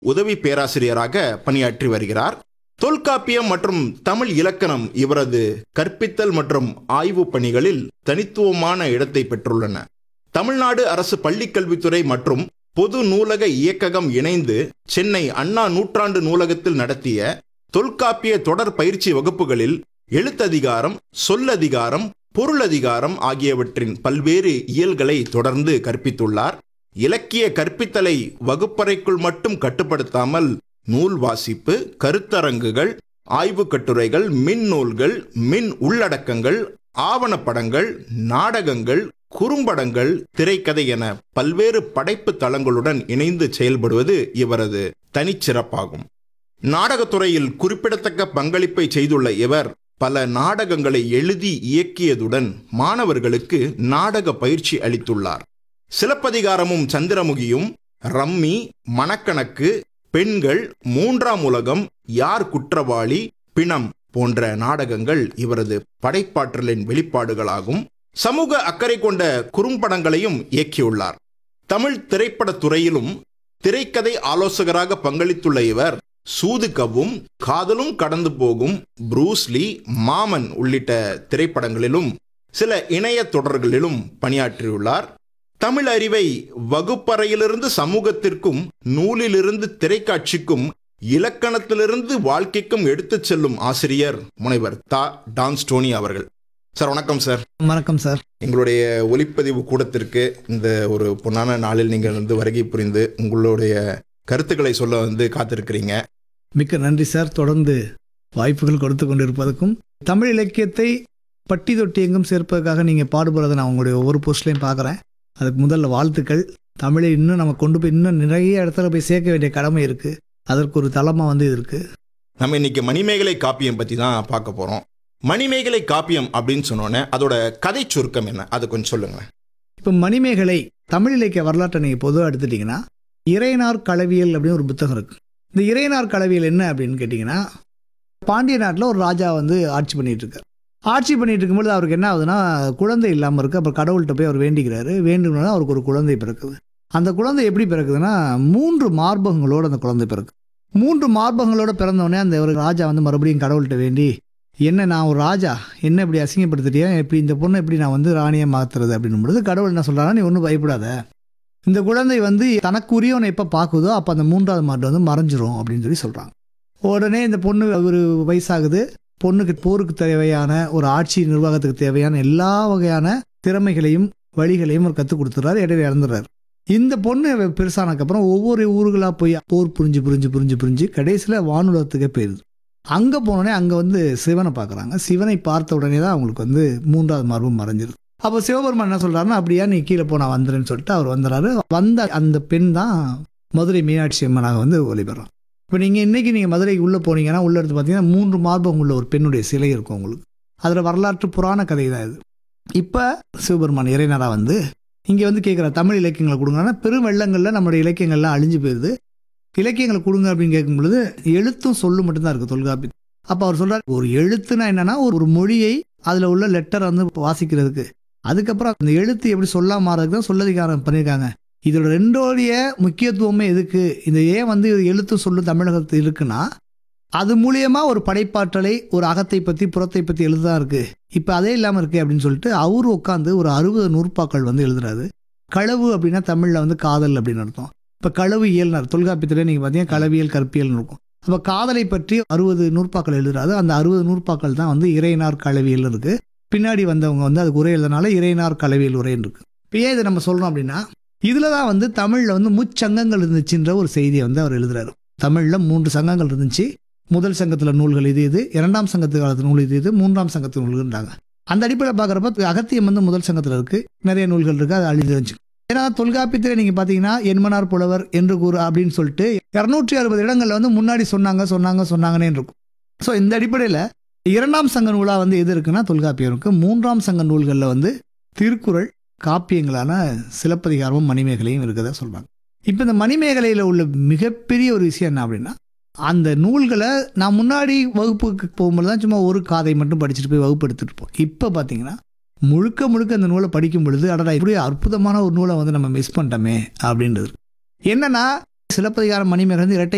உதவி பேராசிரியராக பணியாற்றி வருகிறார் தொல்காப்பியம் மற்றும் தமிழ் இலக்கணம் இவரது கற்பித்தல் மற்றும் ஆய்வு பணிகளில் தனித்துவமான இடத்தை பெற்றுள்ளன தமிழ்நாடு அரசு பள்ளிக்கல்வித்துறை மற்றும் பொது நூலக இயக்ககம் இணைந்து சென்னை அண்ணா நூற்றாண்டு நூலகத்தில் நடத்திய தொல்காப்பிய தொடர் பயிற்சி வகுப்புகளில் எழுத்ததிகாரம் சொல்லதிகாரம் பொருளதிகாரம் ஆகியவற்றின் பல்வேறு இயல்களை தொடர்ந்து கற்பித்துள்ளார் இலக்கிய கற்பித்தலை வகுப்பறைக்குள் மட்டும் கட்டுப்படுத்தாமல் நூல் வாசிப்பு கருத்தரங்குகள் ஆய்வுக் கட்டுரைகள் மின் நூல்கள் மின் உள்ளடக்கங்கள் ஆவணப்படங்கள் நாடகங்கள் குறும்படங்கள் திரைக்கதை என பல்வேறு படைப்பு தளங்களுடன் இணைந்து செயல்படுவது இவரது தனிச்சிறப்பாகும் நாடகத்துறையில் குறிப்பிடத்தக்க பங்களிப்பை செய்துள்ள இவர் பல நாடகங்களை எழுதி இயக்கியதுடன் மாணவர்களுக்கு நாடக பயிற்சி அளித்துள்ளார் சிலப்பதிகாரமும் சந்திரமுகியும் ரம்மி மணக்கணக்கு பெண்கள் மூன்றாம் உலகம் யார் குற்றவாளி பிணம் போன்ற நாடகங்கள் இவரது படைப்பாற்றலின் வெளிப்பாடுகளாகும் சமூக அக்கறை கொண்ட குறும்படங்களையும் இயக்கியுள்ளார் தமிழ் திரைப்படத் துறையிலும் திரைக்கதை ஆலோசகராக பங்களித்துள்ள இவர் சூதுகவும் காதலும் கடந்து போகும் ப்ரூஸ்லி மாமன் உள்ளிட்ட திரைப்படங்களிலும் சில இணைய தொடர்களிலும் பணியாற்றியுள்ளார் தமிழ் அறிவை வகுப்பறையிலிருந்து சமூகத்திற்கும் நூலிலிருந்து திரைக்காட்சிக்கும் இலக்கணத்திலிருந்து வாழ்க்கைக்கும் எடுத்துச் செல்லும் ஆசிரியர் முனைவர் தா டான்ஸ்டோனி அவர்கள் சார் வணக்கம் சார் வணக்கம் சார் எங்களுடைய ஒலிப்பதிவு கூடத்திற்கு இந்த ஒரு பொன்னான நாளில் நீங்கள் வந்து வருகை புரிந்து உங்களுடைய கருத்துக்களை சொல்ல வந்து காத்திருக்கிறீங்க மிக்க நன்றி சார் தொடர்ந்து வாய்ப்புகள் கொடுத்து கொண்டிருப்பதற்கும் தமிழ் இலக்கியத்தை பட்டி தொட்டி எங்கும் சேர்ப்பதற்காக நீங்கள் பாடுபடுறதை நான் உங்களுடைய ஒவ்வொரு போஸ்ட்லையும் பார்க்குறேன் அதுக்கு முதல்ல வாழ்த்துக்கள் தமிழை இன்னும் நம்ம கொண்டு போய் இன்னும் நிறைய இடத்துல போய் சேர்க்க வேண்டிய கடமை இருக்குது அதற்கு ஒரு தளமாக வந்து இது இருக்குது நம்ம இன்னைக்கு மணிமேகலை காப்பியம் பற்றி தான் பார்க்க போகிறோம் மணிமேகலை காப்பியம் அப்படின்னு சொன்னோன்னே அதோட கதை சுருக்கம் என்ன அது கொஞ்சம் சொல்லுங்களேன் இப்போ மணிமேகலை தமிழ் இலக்கிய வரலாற்றை நீங்கள் பொதுவாக எடுத்துட்டிங்கன்னா இறையனார் களவியல் அப்படின்னு ஒரு புத்தகம் இருக்குது இந்த இறையனார் களவியல் என்ன அப்படின்னு கேட்டிங்கன்னா பாண்டிய நாட்டில் ஒரு ராஜா வந்து ஆட்சி பண்ணிட்டு இருக்கார் ஆட்சி பண்ணிட்டு இருக்கும்போது அவருக்கு என்ன ஆகுதுன்னா குழந்தை இல்லாமல் இருக்குது அப்புறம் கடவுள்கிட்ட போய் அவர் வேண்டிக்கிறாரு வேண்டும்னா அவருக்கு ஒரு குழந்தை பிறக்குது அந்த குழந்தை எப்படி பிறக்குதுன்னா மூன்று மார்பகங்களோடு அந்த குழந்தை பிறக்கு மூன்று மார்பகங்களோட பிறந்தவொடனே அந்த ஒரு ராஜா வந்து மறுபடியும் கடவுள்கிட்ட வேண்டி என்ன நான் ஒரு ராஜா என்ன இப்படி அசிங்கப்படுத்திட்டியா எப்படி இந்த பொண்ணை எப்படி நான் வந்து ராணியை மாற்றுறது அப்படின்னும் பொழுது கடவுள் என்ன சொல்கிறாங்கன்னா நீ ஒன்றும் பயப்படாத இந்த குழந்தை வந்து தனக்குரியவனை எப்போ பார்க்குதோ அப்போ அந்த மூன்றாவது மாட்டு வந்து மறைஞ்சிரும் அப்படின்னு சொல்லி சொல்கிறாங்க உடனே இந்த பொண்ணு ஒரு வயசாகுது பொண்ணுக்கு போருக்கு தேவையான ஒரு ஆட்சி நிர்வாகத்துக்கு தேவையான எல்லா வகையான திறமைகளையும் வழிகளையும் அவர் கற்றுக் கொடுத்துறாரு இடையில இறந்துடுறாரு இந்த பொண்ணு பெருசானதுக்கப்புறம் ஒவ்வொரு ஊர்களாக போய் போர் புரிஞ்சு புரிஞ்சு புரிஞ்சு புரிஞ்சு கடைசியில் வானுலகத்துக்கே போயிடுது அங்கே போனோடனே அங்கே வந்து சிவனை பார்க்குறாங்க சிவனை பார்த்த உடனே தான் அவங்களுக்கு வந்து மூன்றாவது மார்பும் மறைஞ்சிருது அப்போ சிவபெருமான் என்ன சொல்கிறாருன்னா அப்படியா நீ கீழே போ நான் வந்துடுறேன்னு சொல்லிட்டு அவர் வந்துடுறாரு வந்த அந்த பெண் தான் மதுரை மீனாட்சி அம்மனாக வந்து ஒளிபெறான் இப்போ நீங்கள் இன்றைக்கி நீங்கள் மதுரைக்கு உள்ளே போனீங்கன்னா உள்ளே எடுத்து பார்த்தீங்கன்னா மூன்று மார்பகம் உள்ள ஒரு பெண்ணுடைய சிலை இருக்கும் உங்களுக்கு அதில் வரலாற்று புராண கதை தான் இது இப்போ சிவபெருமான் இறைநராக வந்து இங்கே வந்து கேட்குற தமிழ் இலக்கியங்களை கொடுங்கன்னா பெரும் வெள்ளங்களில் நம்மளுடைய இலக்கியங்கள்லாம் அழிஞ்சு போயிடுது இலக்கியங்களை கொடுங்க அப்படின்னு கேட்கும் பொழுது எழுத்தும் சொல்லும் மட்டும்தான் இருக்குது தொல்காப்பி அப்போ அவர் சொல்கிறார் ஒரு எழுத்துனா என்னன்னா ஒரு ஒரு மொழியை அதில் உள்ள லெட்டரை வந்து வாசிக்கிறதுக்கு அதுக்கப்புறம் அந்த எழுத்து எப்படி சொல்லாம மாறதுக்கு தான் சொல்லதிகாரம் பண்ணியிருக்காங்க இதோட ரெண்டோடைய முக்கியத்துவமே எதுக்கு இந்த ஏன் வந்து எழுத்து சொல்லு தமிழகத்தில் இருக்குன்னா அது மூலியமா ஒரு படைப்பாற்றலை ஒரு அகத்தை பற்றி புறத்தை பற்றி எழுததான் இருக்கு இப்போ அதே இல்லாமல் இருக்கு அப்படின்னு சொல்லிட்டு அவர் உட்காந்து ஒரு அறுபது நூற்பாக்கள் வந்து எழுதுறாரு களவு அப்படின்னா தமிழில் வந்து காதல் அப்படின்னு அர்த்தம் இப்போ களவு இயல்னார் தொல்காப்பியத்தில் நீங்கள் பார்த்தீங்கன்னா களவியல் கற்பியல்னு இருக்கும் அப்போ காதலை பற்றி அறுபது நூற்பாக்கள் எழுதுறாரு அந்த அறுபது நூற்பாக்கள் தான் வந்து இறைனார் களவியல் இருக்கு பின்னாடி வந்தவங்க வந்து அதுக்கு உரை எழுதுனால இறைனார் களவியல் உரைன்னு இருக்கு இப்போ ஏன் இதை நம்ம சொல்கிறோம் அப்படின்னா இதில் தான் வந்து தமிழில் வந்து முச்சங்கங்கள் இருந்துச்சுன்ற ஒரு செய்தியை வந்து அவர் எழுதுறாரு தமிழில் மூன்று சங்கங்கள் இருந்துச்சு முதல் சங்கத்தில் நூல்கள் இது இது இரண்டாம் சங்கத்து காலத்து நூல் இது இது மூன்றாம் சங்கத்து நூல்கள்ன்றாங்க அந்த அடிப்படையில் பார்க்குறப்ப அகத்தியம் வந்து முதல் சங்கத்தில் இருக்குது நிறைய நூல்கள் இருக்குது அது அழிஞ்சு இருந்துச்சு ஏன்னா தொல்காப்பியத்தில் நீங்கள் பார்த்தீங்கன்னா என்மனார் புலவர் என்று கூறு அப்படின்னு சொல்லிட்டு இரநூற்றி அறுபது இடங்களில் வந்து முன்னாடி சொன்னாங்க சொன்னாங்க சொன்னாங்கன்னே இருக்கும் ஸோ இந்த அடிப்படையில் இரண்டாம் சங்க நூலாக வந்து எது இருக்குன்னா தொல்காப்பியம் இருக்குது மூன்றாம் சங்க நூல்களில் வந்து திருக்குறள் காப்பியங்களான சிலப்பதிகாரமும் மணிமேகலையும் இருக்குதா சொல்கிறாங்க இப்போ இந்த மணிமேகலையில் உள்ள மிகப்பெரிய ஒரு விஷயம் என்ன அப்படின்னா அந்த நூல்களை நான் முன்னாடி வகுப்புக்கு போகும்போது தான் சும்மா ஒரு காதை மட்டும் படிச்சுட்டு போய் வகுப்பு எடுத்துகிட்டு இருப்போம் இப்போ பார்த்தீங்கன்னா முழுக்க முழுக்க அந்த நூலை படிக்கும் பொழுது அடடா இப்படி அற்புதமான ஒரு நூலை வந்து நம்ம மிஸ் பண்ணிட்டோமே அப்படின்றது என்னன்னா சிலப்பதிகாரம் மணிமேகலை வந்து இரட்டை